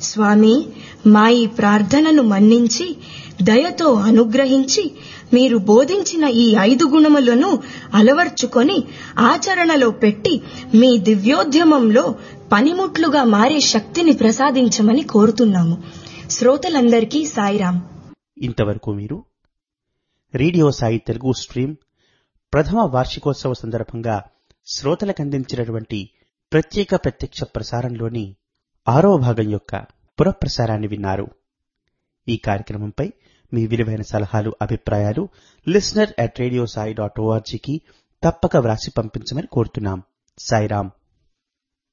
స్వామి మా ఈ ప్రార్థనను మన్నించి దయతో అనుగ్రహించి మీరు బోధించిన ఈ ఐదు గుణములను అలవర్చుకొని ఆచరణలో పెట్టి మీ దివ్యోద్యమంలో పనిముట్లుగా మారే శక్తిని ప్రసాదించమని కోరుతున్నాము శ్రోతలందరికీ సాయిరాం ఇంతవరకు మీరు రేడియో సాయి తెలుగు స్ట్రీమ్ ప్రథమ వార్షికోత్సవ సందర్భంగా శ్రోతలకు అందించినటువంటి ప్రత్యేక ప్రత్యక్ష ప్రసారంలోని ఆరో భాగం యొక్క పునఃప్రసారాన్ని విన్నారు ఈ కార్యక్రమంపై మీ విలువైన సలహాలు అభిప్రాయాలు listener at radio Sai dot ఓఆర్జీకి తప్పక వ్రాసి పంపించమని కోరుతున్నాం సాయిరాం